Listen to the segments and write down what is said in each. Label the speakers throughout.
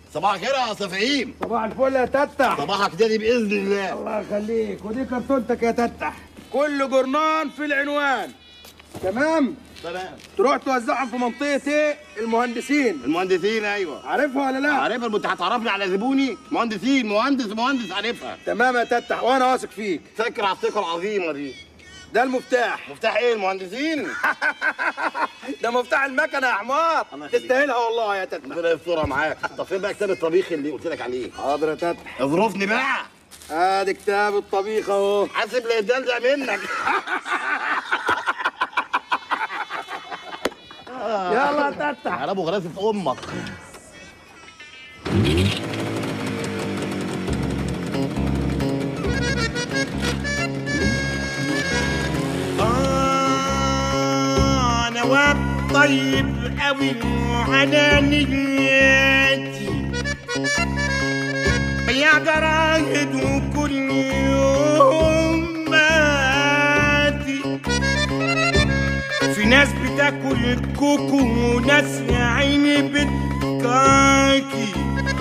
Speaker 1: صباح الخير يا صفعيم
Speaker 2: صباح الفل يا تتح
Speaker 1: صباحك دادي باذن الله
Speaker 2: الله يخليك ودي كرتونتك يا تتح كل جرنان في العنوان تمام
Speaker 1: تمام
Speaker 2: تروح توزعهم في منطقه ايه المهندسين
Speaker 1: المهندسين ايوه
Speaker 2: عارفها ولا لا
Speaker 1: عارفها انت هتعرفني على زبوني مهندسين مهندس مهندس عارفها
Speaker 2: تمام يا تتح وانا واثق فيك
Speaker 1: فاكر على الثقه العظيمه دي
Speaker 2: ده المفتاح
Speaker 1: مفتاح ايه المهندسين
Speaker 2: ده مفتاح المكنه يا حمار
Speaker 1: الله يخليك.
Speaker 2: تستاهلها والله يا تتح
Speaker 1: ربنا يسترها معاك طب فين بقى كتاب الطبيخ اللي قلت لك عليه
Speaker 2: حاضر يا تتح
Speaker 1: اظرفني بقى
Speaker 2: ادي كتاب الطبيخ اهو
Speaker 1: حاسب لا يتدلع منك
Speaker 2: يلا يا تتح
Speaker 1: على ابو غراسه امك
Speaker 3: آه نواب طيب أوي على نياتي بيع جرايد وكل يوم ماتي في ناس بتاكل كوكو وناس يا عيني بتكاكي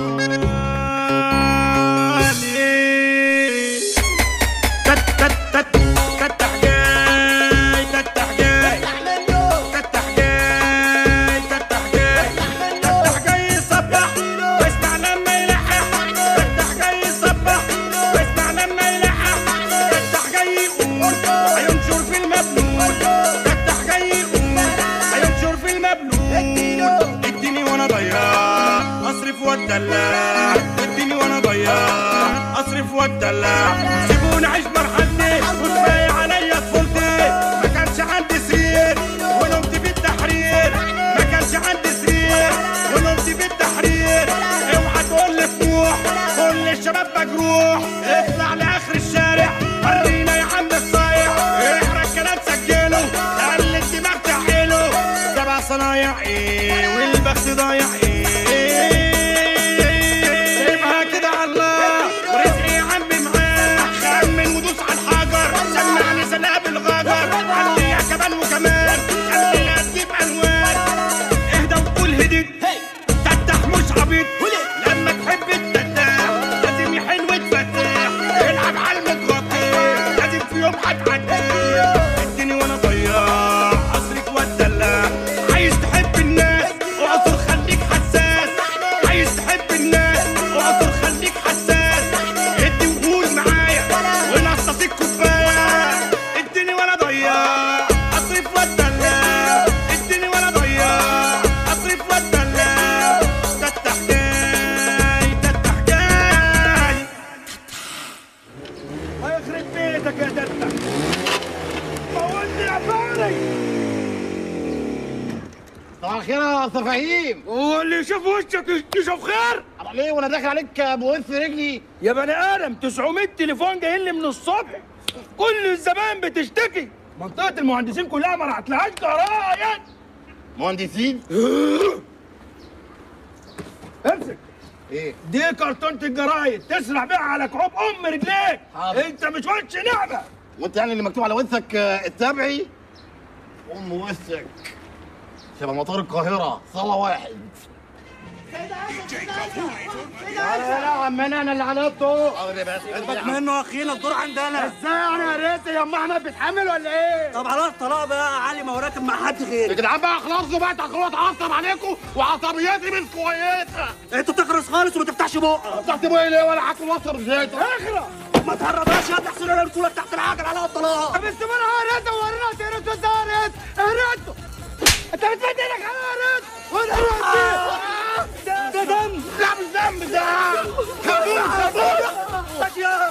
Speaker 3: آه ليه تت تت تت تتح جاي تتح جاي تتح جاي تتح جاي تتح جاي يصبح واسمع لما يلحق تتح جاي يصبح واسمع لما يلحق تتح جاي يقول هينشر في المبلول تتح جاي يقول هينشر في المبلول اديني وانا ضياع اصرف واتدلع اديني وانا ضياع اصرف واتدلع سيبوني اعيش مرحلتي وكفايه عليا طفولتي ما كانش عندي سرير ونمت في التحرير ما كانش عندي سرير ونمت في التحرير اوعى تقول لي طموح كل الشباب مجروح اطلع لاخر الشارع ورينا يا عم الصايع احرق كلام سجله خلي الدماغ تحيله سبع صنايع ايه والبخت ضايع ايه سيبها كده على الله ورزقي يا عمي معاه خمن ودوس على الحجر سمعني سناب الغجر خليها كمان وكمان خليها تجيب الوان اهدى وقول هديت تفتح مش عبيط لما تحب التفتح لازم يحن وتفتح العب على المتغطي لازم في يوم هتعدي اديني وانا ضياع اصرف واتدلع عايز تحب الناس اعصر خليك حساس عايز تحب الناس اعصر خليك حساس ادي وقول معايا ونصص الكوبايه اديني وانا ضياع اصرف واتدلع اديني وانا ضياع اصرف واتدلع تفتح جاي تفتح جاي
Speaker 2: هيخرب بيتك يا تتح موتني يا فاري
Speaker 1: صباح الخير يا صفعيم
Speaker 2: واللي يشوف وشك يشوف خير
Speaker 1: طب ليه وانا داخل عليك بوث رجلي
Speaker 2: يا بني ادم 900 تليفون جايين لي من الصبح كل الزباين بتشتكي منطقه المهندسين كلها ما رحتلهاش كهرباء يعني
Speaker 1: مهندسين
Speaker 2: امسك
Speaker 1: ايه
Speaker 2: دي كرتونة الجرايد تسرح بيها على كعوب ام رجليك
Speaker 1: حاضر.
Speaker 2: انت مش وش نعمه
Speaker 1: وانت يعني اللي مكتوب على وثك آه، التبعي ام وثك شبه مطار القاهره صاله واحد
Speaker 2: لا لا عمنا انا اللي عنبته
Speaker 1: حاضر يا باشا
Speaker 4: منه اخينا الدور عندنا
Speaker 2: ازاي انا يا ريت يا ام احمد بتحمل ولا ايه؟
Speaker 4: طب خلاص طلاق بقى يا علي ما هو راكب مع حد
Speaker 1: يا
Speaker 4: غيري
Speaker 1: جدعان بقى خلصوا بقى تاخدوا اتعصب عليكم وعصبيتي مش كويسه
Speaker 4: انت تخرس خالص وما تفتحش بقك
Speaker 1: تحت بوي ليه ولا حاكم وصل زيت
Speaker 2: اخرى
Speaker 4: ما تهربهاش يا ابني احسن انا رسولك تحت العجل على الطلاق
Speaker 2: طب استمر يا ريت ورينا تهرت وانت هرت هرت انت بتمد ايدك على هرت وانا هرت
Speaker 4: ده ده دم
Speaker 1: لا مش ذنب ده خابور خابور
Speaker 4: يا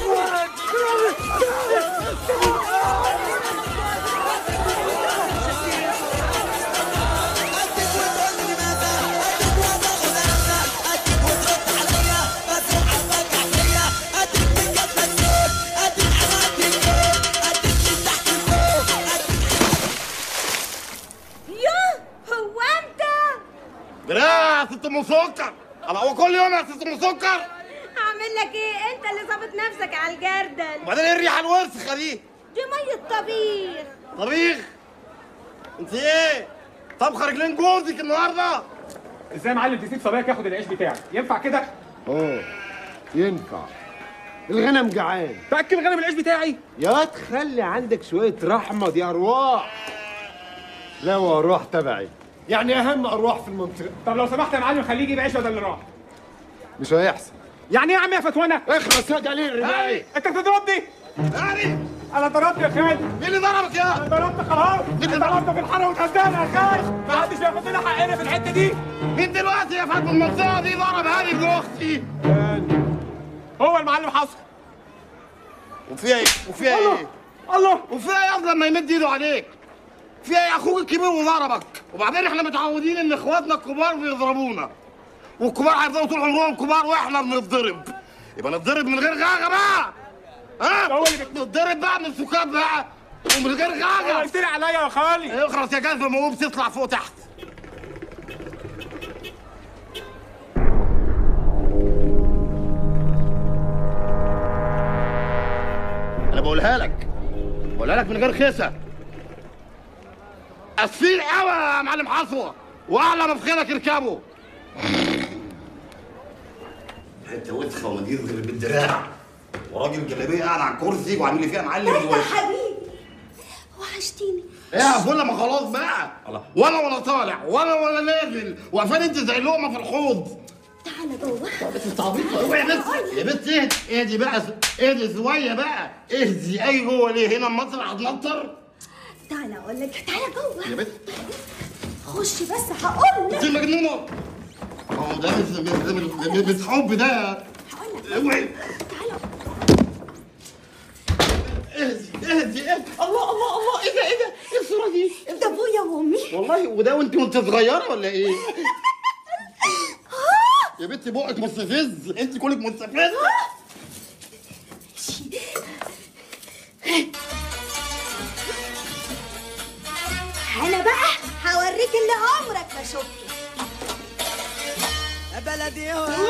Speaker 5: يوه هو انت
Speaker 1: جراح يا ست ام سكر أبقى هو كل يوم يا ست ام سكر
Speaker 5: هعمل لك ايه انت اللي ظابط نفسك على الجردل
Speaker 1: وبعدين ايه الريحه الوسخه دي
Speaker 5: دي ميه طبيخ
Speaker 1: طبيخ انت ايه طبخه رجلين جوزك النهارده
Speaker 6: ازاي يا معلم تسيب صبيك ياخد العيش بتاعك ينفع كده
Speaker 7: اه ينفع الغنم جعان
Speaker 6: تاكل غنم العيش بتاعي
Speaker 7: يا تخلي عندك شوية رحمة دي أرواح لا وأرواح تبعي يعني أهم أرواح في المنطقة
Speaker 6: طب لو سمحت يا معلم خليه يجيب عيش بدل اللي راح
Speaker 7: مش هيحصل
Speaker 6: يعني ايه يا عم يا فتوانه
Speaker 7: اخلص يا جليل الرماية
Speaker 6: انت بتضربني
Speaker 1: يعني
Speaker 6: انا ضربت يا خالد
Speaker 1: مين اللي ضربك يا
Speaker 6: انا ضربت خلاص انا ضربت في الحاره والغزاله يا خالد ما حدش هياخد لنا حقنا في الحته دي
Speaker 1: مين دلوقتي يا فندم المنطقه دي ضرب هذه ابن اختي
Speaker 6: هو المعلم حصل
Speaker 1: وفيها ايه وفيها ايه
Speaker 6: الله
Speaker 1: وفيها ايه اصلا لما يمد ايده عليك فيها ايه اخوك الكبير وضربك وبعدين احنا متعودين ان اخواتنا الكبار بيضربونا والكبار هيفضلوا طول عمرهم كبار واحنا بنتضرب يبقى نتضرب من غير غاغه بقى ها
Speaker 6: هو اللي بت-
Speaker 1: نتضرب بقى من السكات بقى ومن غير غاغه
Speaker 6: قلت لي عليا يا خالي
Speaker 1: اخرس يا جذب موهوب تطلع فوق تحت انا بقولها لك بقولها لك من غير خسة اسفين قوي يا معلم حصوة واعلى ما في خيلك اركبه حته وسخه ومدير غير بالدراع وراجل جلابيه قاعد على الكرسي وعامل لي فيها معلم
Speaker 5: يا حبيبي وحشتيني
Speaker 1: ايه يا فله ما خلاص بقى ولا ولا طالع ولا ولا نازل واقفين انت زي لقمه في الحوض
Speaker 5: تعالى جوه
Speaker 1: انت عبيطه اوعي يا بنت يا بنت اهدي اهدي بقى اهدي شويه بقى اهدي اي جوه ليه هنا المطر هتنطر
Speaker 5: تعالى اقول لك تعالى جوه
Speaker 1: يا بنت
Speaker 5: خش بس هقول
Speaker 1: انت
Speaker 5: لك
Speaker 1: مجنونه ما هو ده مش مش- مش مش حب ده
Speaker 5: هقول لك
Speaker 1: اوعي
Speaker 5: تعالى
Speaker 1: اهدي اهدي اهدي الله الله الله ايه ده ايه ده ايه الصوره دي
Speaker 5: ده ابويا وامي
Speaker 1: والله وده وانت وانت صغيره ولا ايه يا بنتي بقك مستفز انت كلك مستفزه
Speaker 5: انا بقى هوريك اللي عمرك ما شفته
Speaker 4: يا بلدي يا واد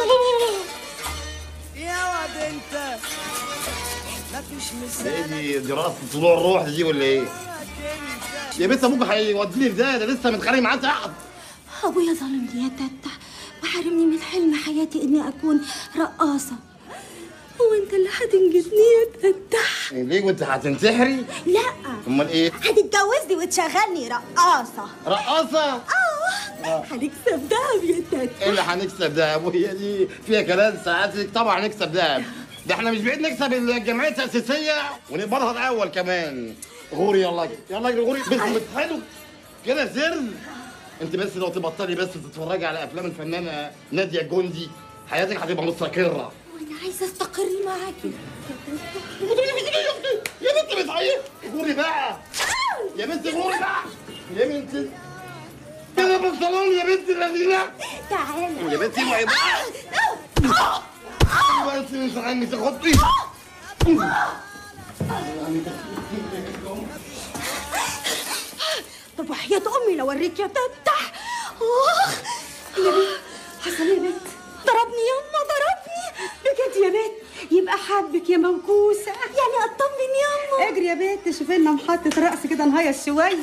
Speaker 4: يا واد انت مفيش
Speaker 1: ايه
Speaker 4: مثال
Speaker 1: دي دراسه طلوع الروح دي ولا ايه
Speaker 4: انت
Speaker 1: يا بنت ابوك هيوديني في ده ده لسه متخانق معاه تحت
Speaker 5: ابويا ظلمني يا تتح وحرمني من حلم حياتي اني اكون رقاصه وانت اللي هتنجدني يا تتح
Speaker 1: ليه وانت هتنتحري
Speaker 5: لا
Speaker 1: امال ايه
Speaker 5: هتتجوزني وتشغلني رقاصه
Speaker 1: رقاصه
Speaker 5: اه هنكسب دهب يا
Speaker 1: ايه
Speaker 5: تتح
Speaker 1: اللي هنكسب ده يا ابويا دي فيها كلام ساعاتك طبعا هنكسب ده ده احنا مش بعيد نكسب الجمعيه التاسيسيه ونقبضها الاول كمان غوري يلا اجري يلا اجري غوري بس بس حلو كده سر انت بس لو تبطلي بس تتفرجي على افلام الفنانه ناديه الجندي حياتك هتبقى مستقره
Speaker 5: وانا عايزه استقر معاكي
Speaker 1: يا بنت بتعيط غوري بقى يا بنت غوري بقى يا بنت كده في الصالون يا بنت الذين
Speaker 5: تعالى
Speaker 1: يا بنتي اوعي بقى بس مش عني تاخدي
Speaker 5: طب وحياة أمي لو أوريك يا تتح آخ يا بنت حصل يا بنت ضربني يما ضربني بجد يا بنت يبقى حبك يا موكوسة يعني أطمن يما
Speaker 8: اجري يا بنت شوفي لنا محطة رقص كده نهيص شوية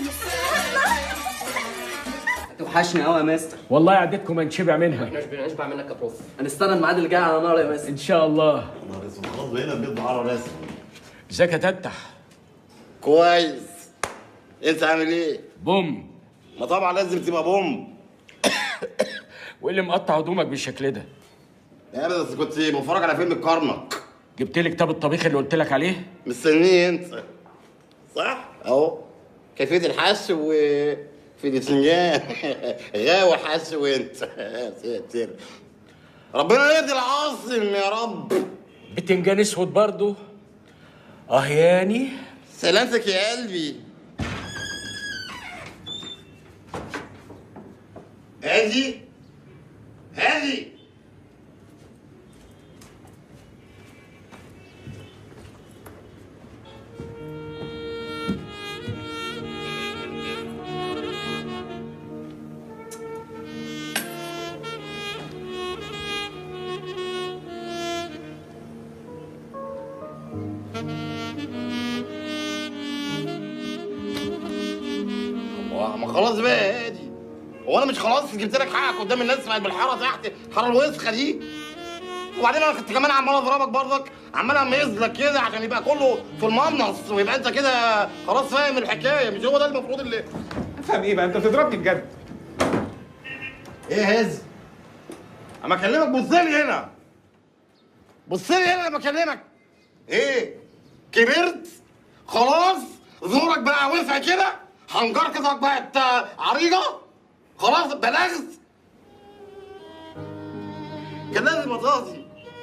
Speaker 9: توحشني قوي يا مستر
Speaker 10: والله عدتكم هنشبع منها
Speaker 9: مش بنشبع منك يا بروف هنستنى الميعاد اللي جاي على نار يا مستر
Speaker 10: ان شاء الله
Speaker 1: خلاص بقينا بيض على راسي
Speaker 10: ازيك يا تتح
Speaker 1: كويس انت عامل ايه؟
Speaker 10: بوم
Speaker 1: ما طبعا لازم تبقى بوم
Speaker 10: وايه اللي مقطع هدومك بالشكل ده
Speaker 1: يا بس كنت بتفرج على فيلم الكرنك
Speaker 10: جبت لي كتاب الطبيخ اللي قلت لك عليه
Speaker 1: مستنيه انت صح؟ اهو كيفية الحش و في البتنجان غاوي حش وانت ساتر ربنا يهدي العاصم يا رب
Speaker 10: بتنجان اسود برضه اه ياني
Speaker 1: سلامتك يا قلبي هادي هادي ما خلاص بقى يا هادي هو انا مش خلاص جبت لك حقك قدام الناس بقت بالحاره تحت الحاره الوسخه دي وبعدين انا كنت كمان عمال اضربك برضك عمال اميز لك كده عشان يبقى كله في المنص ويبقى انت كده خلاص فاهم الحكايه مش هو ده المفروض اللي
Speaker 6: افهم ايه بقى انت بتضربني بجد
Speaker 1: ايه هز اما اكلمك بص لي هنا بص لي هنا لما اكلمك ايه كبرت خلاص زورك بقى وسع كده حنجرتك بقت آه، عريضه خلاص بلغت كان لازم اطاطي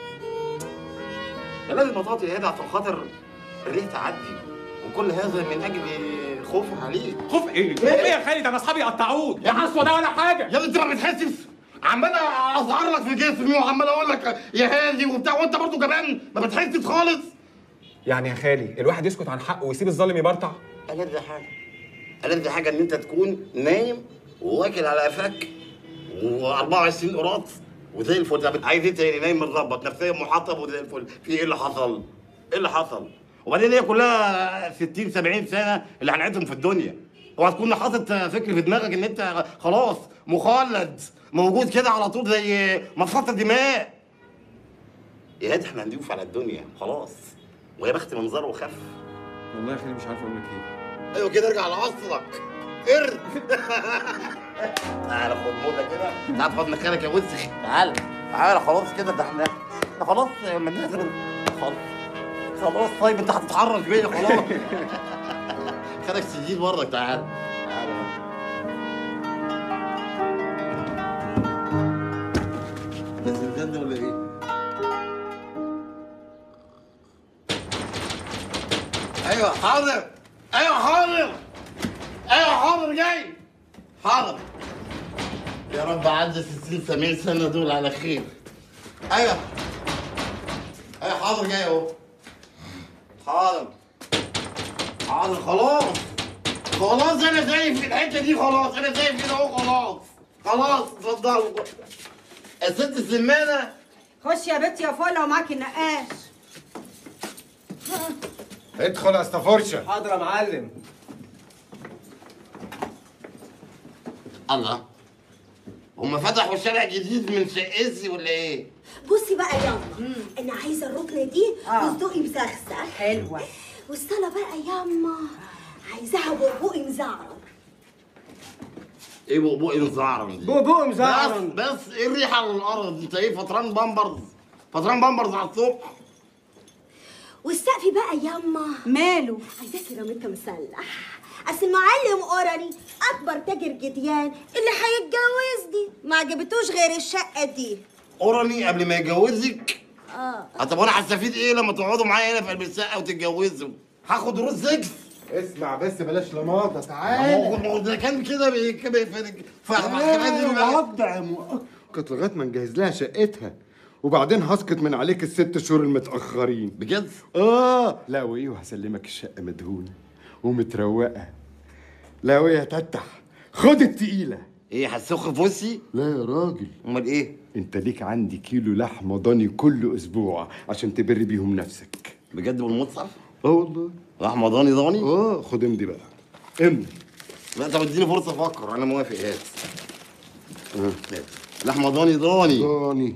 Speaker 1: كان لازم اطاطي يا هدى عشان خاطر الريح تعدي وكل هذا من اجل خوفي عليك
Speaker 6: خوف ايه؟ خوف ايه يا خالد انا اصحابي يقطعوك يا حسوه ده ولا حاجه
Speaker 1: يا انت ما بتحسش عمال اظهر لك في جسمي وعمال اقول لك يا هادي وبتاع وانت برضه كمان ما بتحسش خالص
Speaker 6: يعني يا خالي الواحد يسكت عن حقه ويسيب الظالم يبرطع
Speaker 1: ألذ حاجة ألذ حاجة إن أنت تكون نايم وواكل على قفاك و24 قراط وزي الفل طب عايز إيه تاني نايم متظبط نفسيا محطب وزي الفل في إيه اللي حصل؟ إيه اللي حصل؟ وبعدين هي كلها 60 70 سنة اللي هنعيشهم في الدنيا اوعى تكون حاطط فكر في دماغك ان انت خلاص مخلد موجود كده على طول زي مصاصة دماء يا هادي احنا هنضيف على الدنيا خلاص ويا بخت منظره وخف
Speaker 6: والله يا خالي مش عارف اقول لك ايه
Speaker 1: ايوه كده ارجع لاصلك قرد تعالى خد موضه كده تعال خد مكانك يا وسخ تعال تعال خلاص كده ده احنا ده خلاص ما نازل خلاص خلاص طيب انت هتتحرك بيا خلاص خدك سجين برضك تعال تعال نازل بجد ولا ايه؟ ايوه حاضر ايوه حاضر ايوه حاضر جاي حاضر يا رب عدى 60 70 سنه دول على خير ايوه ايوه حاضر جاي اهو حاضر حاضر خلاص خلاص انا شايف الحته دي خلاص انا شايف كده اهو خلاص خلاص اتفضلوا الست السمانه
Speaker 8: خش يا بنتي يا فوق لو معاكي النقاش
Speaker 7: ادخل يا استفرشه
Speaker 9: حاضر يا معلم
Speaker 1: الله هم فتحوا شارع جديد من شقتي ولا ايه؟
Speaker 5: بصي بقى ياما انا عايزه الركنه دي
Speaker 8: آه.
Speaker 5: وصدقي مسخسخ
Speaker 8: حلوة
Speaker 5: والصاله بقى ياما عايزاها بربوقي مزعرب
Speaker 1: ايه بقبوقي مزعرم دي؟
Speaker 9: بقبوقي
Speaker 1: بس
Speaker 9: مزعرم.
Speaker 1: بس ايه الريحه على الارض؟ انت ايه فطران بامبرز؟ فطران بامبرز على الصبح؟
Speaker 5: والسقف بقى ياما
Speaker 8: ماله
Speaker 5: عايزاه سيراميكا مسلح اصل المعلم اوراني اكبر تاجر جديان اللي هيتجوز دي ما عجبتوش غير الشقه دي
Speaker 1: اوراني قبل ما يتجوزك
Speaker 5: اه
Speaker 1: طب انا هستفيد ايه لما تقعدوا معايا هنا في قلب الشقه وتتجوزوا؟ هاخد دروس سكس
Speaker 7: اسمع بس بلاش لماطه
Speaker 1: ما هو
Speaker 7: تعالى
Speaker 1: ما هو ده كان كده بي- كده في فاهم
Speaker 7: آه، وضع مؤقت لغايه ما نجهز لها شقتها وبعدين هسقط من عليك الست شهور المتاخرين
Speaker 1: بجد؟
Speaker 7: اه لا وايه وهسلمك الشقه مدهونه ومتروقه لا وايه هتتح خد التقيله
Speaker 1: ايه هتسخ في وشي؟
Speaker 7: لا يا راجل
Speaker 1: امال ايه؟
Speaker 7: انت ليك عندي كيلو لحمه ضاني كل اسبوع عشان تبر بيهم نفسك
Speaker 1: بجد بالمصحف؟
Speaker 7: اه والله
Speaker 1: لحمه ضاني ضاني؟
Speaker 7: اه خد امضي بقى امضي
Speaker 1: لا طب اديني فرصه افكر انا موافق هات هات لحمه ضاني ضاني
Speaker 7: ضاني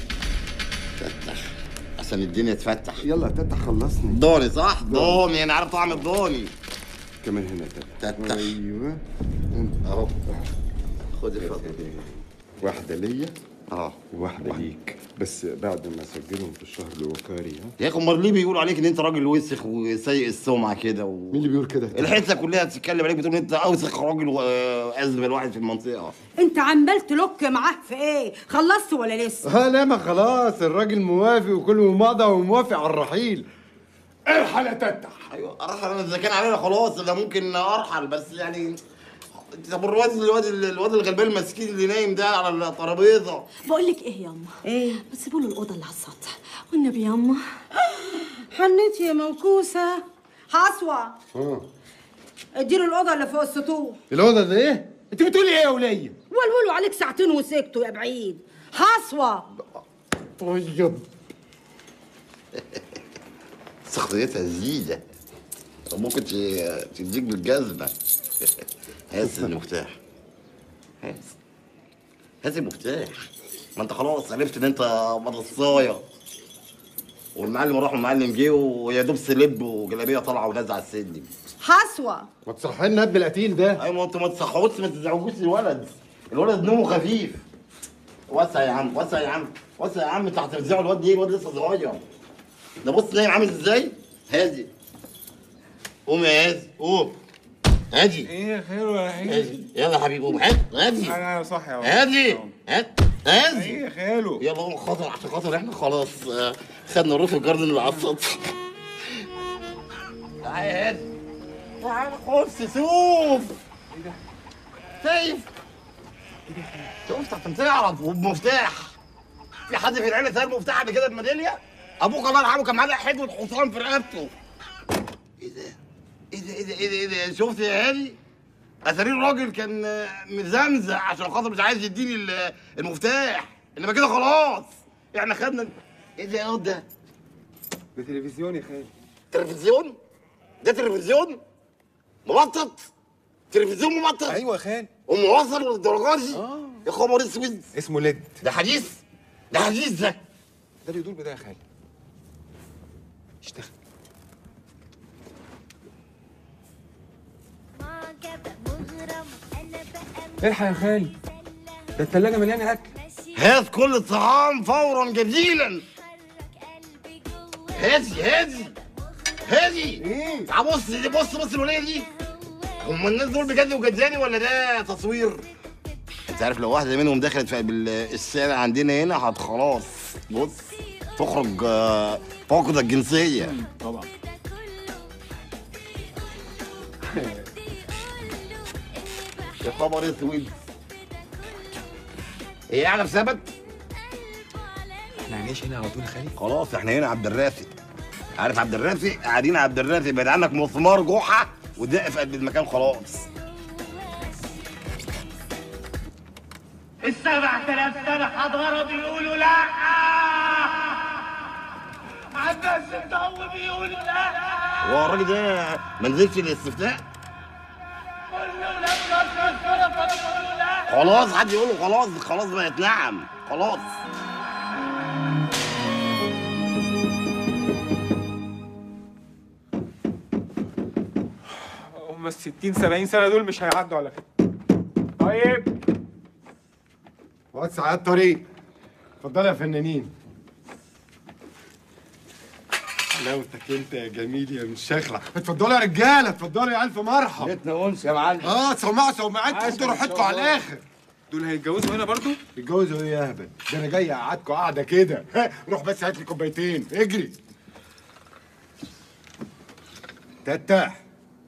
Speaker 1: فتح عشان الدنيا تفتح
Speaker 7: يلا تتح خلصني
Speaker 1: ضاني صح؟ ضاني انا عارف طعم الضاني
Speaker 7: كمان هنا تتح
Speaker 1: تتح
Speaker 7: ايوه
Speaker 1: اهو خد الفضل
Speaker 7: واحده ليا
Speaker 1: اه
Speaker 7: وواحده ليك بس بعد ما اسجلهم في الشهر الوقاري ها
Speaker 1: يا اخي امال ليه بيقولوا عليك ان انت راجل وسخ وسيء السمعه كده و...
Speaker 7: مين اللي بيقول كده
Speaker 1: الحته كلها بتتكلم عليك بتقول انت اوسخ راجل وازبل واحد في المنطقه
Speaker 8: انت عمال تلك معاه في ايه خلصت ولا لسه
Speaker 7: ها لا ما خلاص الراجل موافق وكله مضى وموافق على الرحيل
Speaker 6: ارحل يا تتح
Speaker 1: ايوه ارحل اذا كان علينا خلاص ده ممكن ارحل بس يعني طب الواد الواد الواد الغلبان المسكين اللي نايم ده على الترابيزه
Speaker 5: بقول لك ايه ياما
Speaker 8: ايه
Speaker 5: ما تسيبوا له الاوضه اللي على السطح والنبي ياما
Speaker 8: حنيتي يا موكوسه حصوه
Speaker 7: اه
Speaker 8: اديله الاوضه اللي فوق السطوح
Speaker 7: الاوضه ده ايه انت بتقولي ايه يا وليه
Speaker 8: ولولوا عليك ساعتين وسكتوا يا بعيد حصوه
Speaker 7: طيب
Speaker 1: شخصيتها زيادة ممكن ت- تديك بالجزمة هات المفتاح هات هات المفتاح ما انت خلاص عرفت ان انت مدرسايه والمعلم راح والمعلم جه ويا دوب سلب وجلابيه طالعه ونازله على السلم
Speaker 5: حسوة
Speaker 7: ما تصحي لنا ابن القتيل ده
Speaker 1: ايوه ما انتوا ما تصحوش ما تزعجوش الولد الولد نومه خفيف وسع يا عم وسع يا عم وسع يا عم انت هترزعوا الواد ايه الواد لسه صغير ده بص نايم عامل ازاي هادي قوم يا هادي قوم هادي
Speaker 6: ايه خير ولا حاجه
Speaker 1: هادي يلا يا حبيبي قوم هات هادي
Speaker 6: انا صاحي اهو
Speaker 1: هادي هات هادي
Speaker 6: ايه يا خالو
Speaker 1: يلا قوم خاطر عشان خاطر احنا خلاص آه، خدنا روف الجاردن اللي على السطح تعالى يا هادي تعالى خش شوف شايف شوف عشان تعرف وبمفتاح في حد في العيله سال مفتاح قبل كده بميداليه ابوك الله يرحمه كان معاه حدوه حصان في رقبته ايه ده ايه ده ايه ده ايه ده ايه ده شفت يا هادي اثرين راجل كان آه، مزمزق عشان خاطر مش عايز يديني ال- المفتاح انما كده خلاص احنا خدنا ايه ده يا واد ده
Speaker 6: ده تلفزيون يا خالي
Speaker 1: تلفزيون ده تلفزيون مبطط تلفزيون مبطط
Speaker 6: ايوه يا خالي
Speaker 1: وموصل للدرجات دي يا خبر اسود
Speaker 6: اسمه ليد
Speaker 1: ده حديث ده حديث ده
Speaker 6: ده اللي يدور بده يا خالي اشتغل الحق يا خالي ده التلاجة مليانة أكل
Speaker 1: هات كل الطعام فورا جزيلا هادي هادي هادي
Speaker 7: ايه
Speaker 1: تعال بص دي بص بص الوليه دي هم الناس دول بجد وجداني ولا ده تصوير؟ انت عارف لو واحده منهم دخلت في بال- الشارع عندنا هنا هت خلاص بص تخرج آه، فاقدة الجنسية
Speaker 10: طبعا
Speaker 1: يا خبر اسود ايه قاعدة في سبت؟
Speaker 6: احنا هنعيش هنا على طول يا خالي
Speaker 1: خلاص احنا هنا عبد الرافق عارف عبد الرافق قاعدين عبد الرافق بعد عنك مسمار جحا ودق في قلب المكان خلاص
Speaker 2: السبع تلاف سنة حضارة بيقولوا لا عباس الضو بيقولوا لا
Speaker 1: هو الراجل ده ما نزلش الاستفتاء
Speaker 2: كل ولاد مصر الشرف بيقولوا لا
Speaker 1: خلاص حد يقول له خلاص خلاص بقت نعم خلاص
Speaker 6: هم ال 60 70 سنة دول مش هيعدوا على كده طيب
Speaker 7: وسع على الطريق اتفضلوا يا فنانين حلاوتك انت يا جميل يا مشخلع اتفضلوا يا رجاله اتفضلوا يا الف مرحب
Speaker 10: بيتنا انس يا معلم
Speaker 7: اه سمعوا سمعتكم خدوا راحتكم على الاخر
Speaker 6: دول هيتجوزوا هنا برضو
Speaker 7: اتجوزوا ايه يا اهبل ده انا جاي اقعدكم قاعده كده ها، روح بس هات لي كوبايتين اجري تتح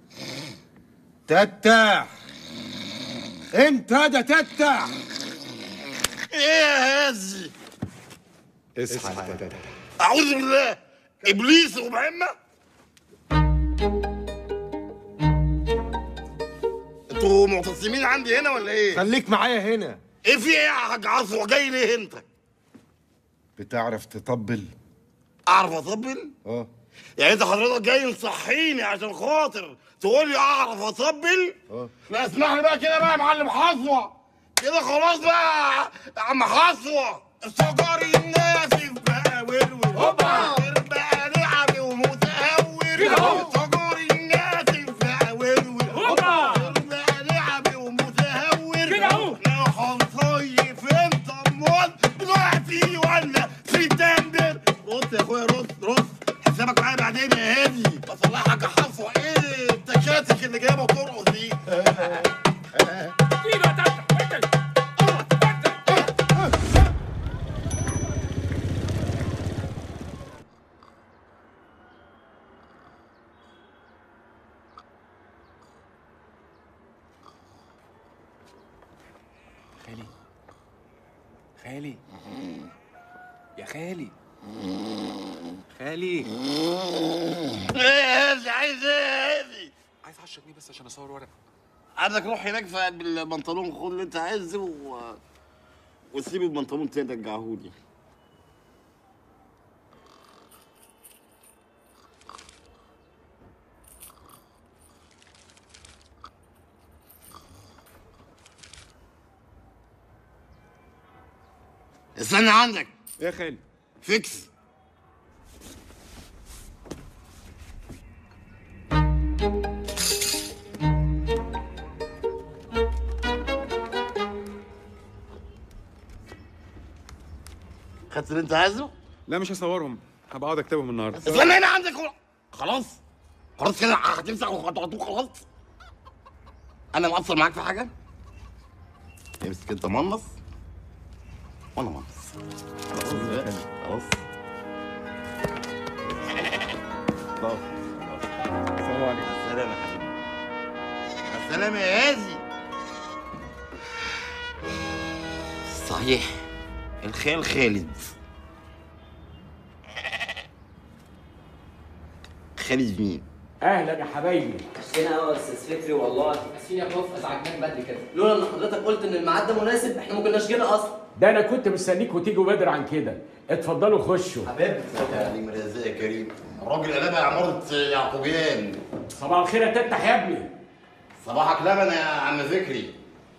Speaker 7: تتح انت ده تتح
Speaker 1: ايه يا هازي
Speaker 7: اصحى يا تتح
Speaker 1: اعوذ بالله ابليس ومهمة انتوا معتصمين عندي هنا ولا ايه؟
Speaker 7: خليك معايا هنا
Speaker 1: ايه في ايه يا حاج عصر جاي ليه انت؟
Speaker 7: بتعرف تطبل
Speaker 1: اعرف اطبل؟
Speaker 7: اه
Speaker 1: يعني انت حضرتك جاي تصحيني عشان خاطر تقول لي اعرف اطبل؟
Speaker 7: اه
Speaker 1: لا اسمح لي بقى كده بقى يا معلم حصوة كده خلاص بقى يا عم حصوة الشجر الناسف بقى ورور هوبا بقى لعبي ومتهور
Speaker 10: كده اهو.
Speaker 1: الشجر الناسف بقى ورور
Speaker 10: هوبا.
Speaker 1: بقى لعبي ومتهور
Speaker 10: كده اهو.
Speaker 1: لو هنصيف انت امال دلوقتي ولا سبتمبر رد يا اخويا رد رد حسابك معايا بعدين يا هادي بصلحك يا حصوة ايه التكاتك اللي جايبه ترقص دي
Speaker 10: ايده يا تفتح
Speaker 6: خالي خالي يا خالي خالي
Speaker 1: ايه يا هادي عايز ايه يا هادي
Speaker 6: عايز 10 جنيه بس عشان اصور ورق
Speaker 1: عندك روح هناك في بالبنطلون خد اللي انت عايزه و... وسيب البنطلون تاني رجعهولي استنى عندك
Speaker 7: يا خالي
Speaker 1: فيكس خدت اللي انت عايزه؟
Speaker 7: لا مش هصورهم هبقى اقعد اكتبهم النهارده
Speaker 1: استنى هنا عندك هو. خلاص خلاص كده هتمسح وهتقعدوا خلاص انا مقصر معاك في حاجه امسك انت منص وانا منص خلاص بقى. خلاص خلاص
Speaker 7: السلام عليكم
Speaker 1: السلام يا حبيبي السلام يا هازي صحيح الخال خالد خالد مين؟
Speaker 10: اهلا يا حبايبي
Speaker 9: عشان قوي يا استاذ فكري والله اسفين يا بروف ازعجناك بدري كده لولا ان حضرتك قلت ان الميعاد ده مناسب احنا ما كناش جينا اصلا
Speaker 10: ده انا كنت مستنيك وتيجوا بدري عن كده اتفضلوا خشوا
Speaker 9: حبيبي
Speaker 1: يا عليم رزاق يا كريم الراجل قلبها عمارة يعقوبيان
Speaker 10: صباح الخير يا تفتح يا ابني
Speaker 1: صباحك لبن يا عم فكري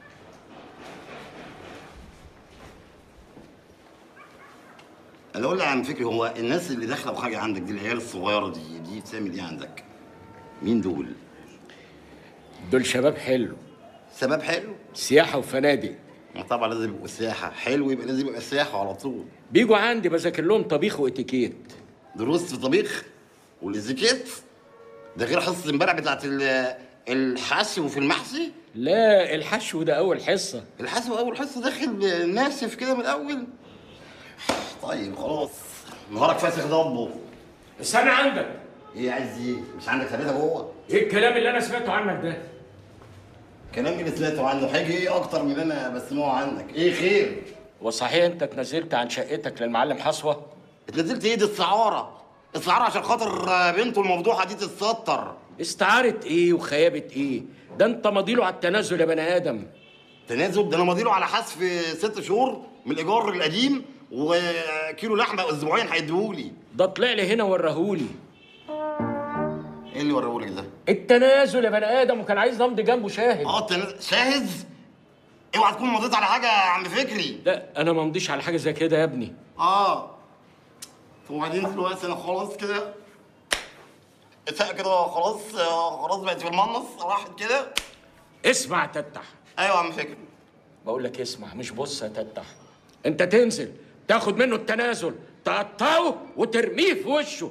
Speaker 1: انا اقول لك يا عم فكري هو الناس اللي داخله بحاجه عندك دي العيال الصغيره دي دي بتعمل ايه عندك؟ مين دول؟
Speaker 10: دول شباب حلو
Speaker 1: سبب حلو؟
Speaker 10: سياحه وفنادق
Speaker 1: ما طبعا لازم يبقوا سياحه حلو يبقى لازم يبقى سياحه على طول
Speaker 10: بيجوا عندي بذاكر لهم طبيخ واتيكيت
Speaker 1: دروس في طبيخ والازيكيت ده غير حصه امبارح بتاعت ال- الحشو في المحشي
Speaker 10: لا الحشو ده اول حصه
Speaker 1: الحشو اول حصه داخل ناشف كده من الاول طيب خلاص نهارك فاسخ ضبه
Speaker 10: استنى عندك
Speaker 1: ايه عايز ايه مش عندك ثلاثه جوه
Speaker 10: ايه الكلام اللي انا سمعته عنك ده
Speaker 1: كلام اللي سمعته عنه هيجي ايه اكتر من اللي انا بسمعه عنك ايه خير
Speaker 10: وصحيح انت اتنزلت عن شقتك للمعلم حصوه
Speaker 1: اتنزلت ايه دي السعاره السعاره عشان خاطر بنته المفضوحه دي تتستر
Speaker 10: استعارة ايه وخيابة ايه ده انت ماضيله على التنازل يا بني ادم
Speaker 1: تنازل ده انا ماضيله على حذف ست شهور من الايجار القديم وكيلو لحمه اسبوعين هيديهولي
Speaker 10: ده طلع لي هنا ورahulي
Speaker 1: ايه اللي وريهولك ده؟
Speaker 10: التنازل يا بني ادم وكان عايز امضي جنبه شاهد
Speaker 1: اه التنازل شاهد؟ اوعى تكون مضيت على حاجه يا عم فكري
Speaker 10: لا انا ما مضيش على حاجه زي كده يا ابني
Speaker 1: اه وبعدين دلوقتي انا خلاص كده اتفق كده خلاص آه، خلاص بقت في المنص راحت كده
Speaker 10: اسمع تتح
Speaker 1: ايوه يا عم فكري
Speaker 10: بقول لك اسمع مش بص يا تتح انت تنزل تاخد منه التنازل تقطعه وترميه في وشه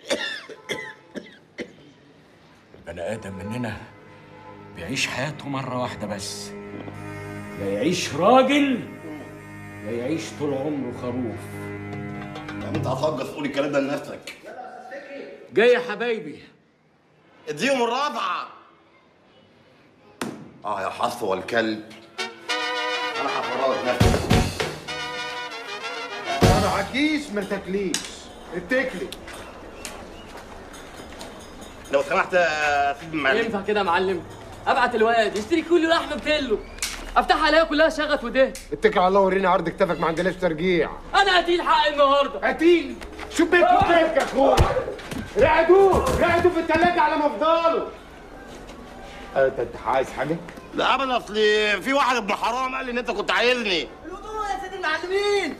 Speaker 10: البني ادم مننا بيعيش حياته مره واحده بس لا يعيش راجل لا يعيش طول عمره خروف
Speaker 1: يعني انت هتهجص تقول الكلام ده لنفسك
Speaker 10: جاي يا حبايبي
Speaker 1: اديهم الرابعه اه يا حصوه الكلب انا هفرغك نفسك
Speaker 7: ما معكيش ما تاكليش اتكلي
Speaker 1: لو سمحت يا سيدي المعلم
Speaker 9: ينفع كده يا معلم ابعت الواد يشتري كل لحمه بكيلو افتح عليها كلها شغط ودهن
Speaker 7: اتكل على الله ورينا عرض كتافك ما عندناش ترجيع
Speaker 9: انا هتيل حق النهارده
Speaker 7: قتيل شو بيك وبيك يا اخويا رقدوه رقدوه في التلاجة على مفضله انت عايز حاجه؟
Speaker 1: لا ابدا اصل في واحد ابن حرام قال لي ان انت كنت عايزني
Speaker 9: الوضوء يا سيدي المعلمين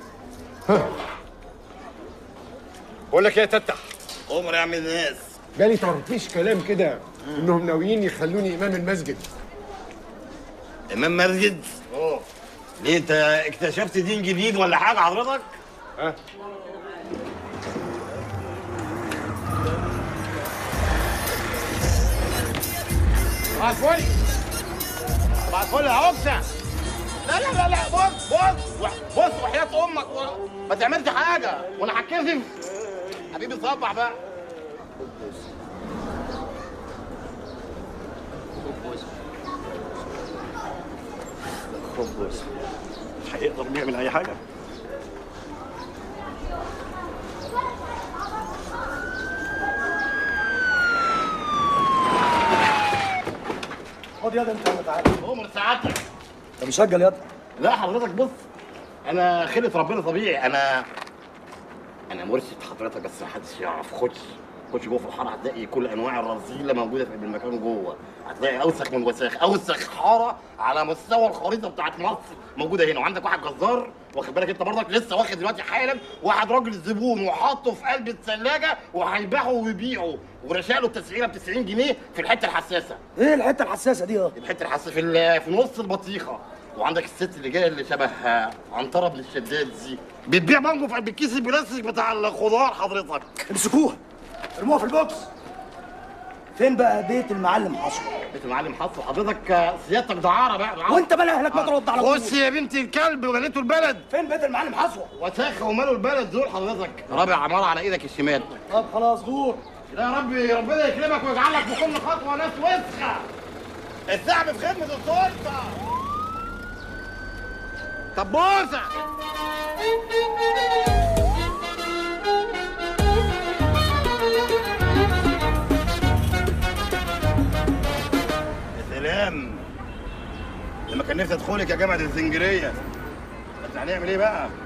Speaker 7: بقول لك ايه يا تتح
Speaker 1: عمر يا عم الناس
Speaker 7: جالي طرطيش كلام كده انهم ناويين يخلوني امام المسجد
Speaker 1: امام مسجد اه ليه انت اكتشفت دين جديد ولا حاجه حضرتك
Speaker 7: ها
Speaker 1: صباح الفل صباح الفل يا عكسه لا لا لا لا بص بص بص وحياة امك ما تعملش حاجه وانا هتكسف حبيبي صبح بقى مش هيقدر يعمل اي حاجه
Speaker 6: خد ياض انت انا تعالى
Speaker 1: عمر سعادتك
Speaker 6: انت مسجل ياض
Speaker 1: لا حضرتك بص انا خلة ربنا طبيعي انا انا مرشد حضرتك بس ما حدش يعرف خش خش جوه في الحاره هتلاقي كل انواع الرذيله موجوده في المكان جوه هتلاقي اوسخ من وساخ اوسخ حاره على مستوى الخريطه بتاعت مصر موجوده هنا وعندك واحد جزار واخد بالك انت برضك لسه واخد دلوقتي حالا واحد راجل زبون وحاطه في قلب الثلاجه وهيبيعه ويبيعه ورشاله التسعيره ب 90 جنيه في الحته الحساسه
Speaker 2: ايه الحته الحساسه دي اه
Speaker 1: الحته الحساسه في ال- في نص البطيخه وعندك الست اللي جايه اللي شبه آه، عنتره بن الشداد دي بتبيع مانجو في قلب الكيس البلاستيك بتاع الخضار حضرتك
Speaker 2: امسكوها ارموها في البوكس فين بقى بيت المعلم حصر
Speaker 1: بيت المعلم حصل حضرتك آه، سيادتك دعاره بقى دعارة.
Speaker 2: وانت بلا اهلك ما ترد على طول
Speaker 1: خش يا بنت الكلب وليته البلد
Speaker 2: فين بيت المعلم حصوه
Speaker 1: وساخه وماله البلد دول حضرتك رابع عماره على ايدك الشمال
Speaker 2: طب خلاص غور
Speaker 1: لا يا ربي ربنا يكرمك ويجعلك في كل خطوه ناس وسخه الثعب في خدمه السلطه طب بوسه يا سلام لما كان نفسي ادخلك يا جامعه الزنجريه بس هنعمل ايه بقى؟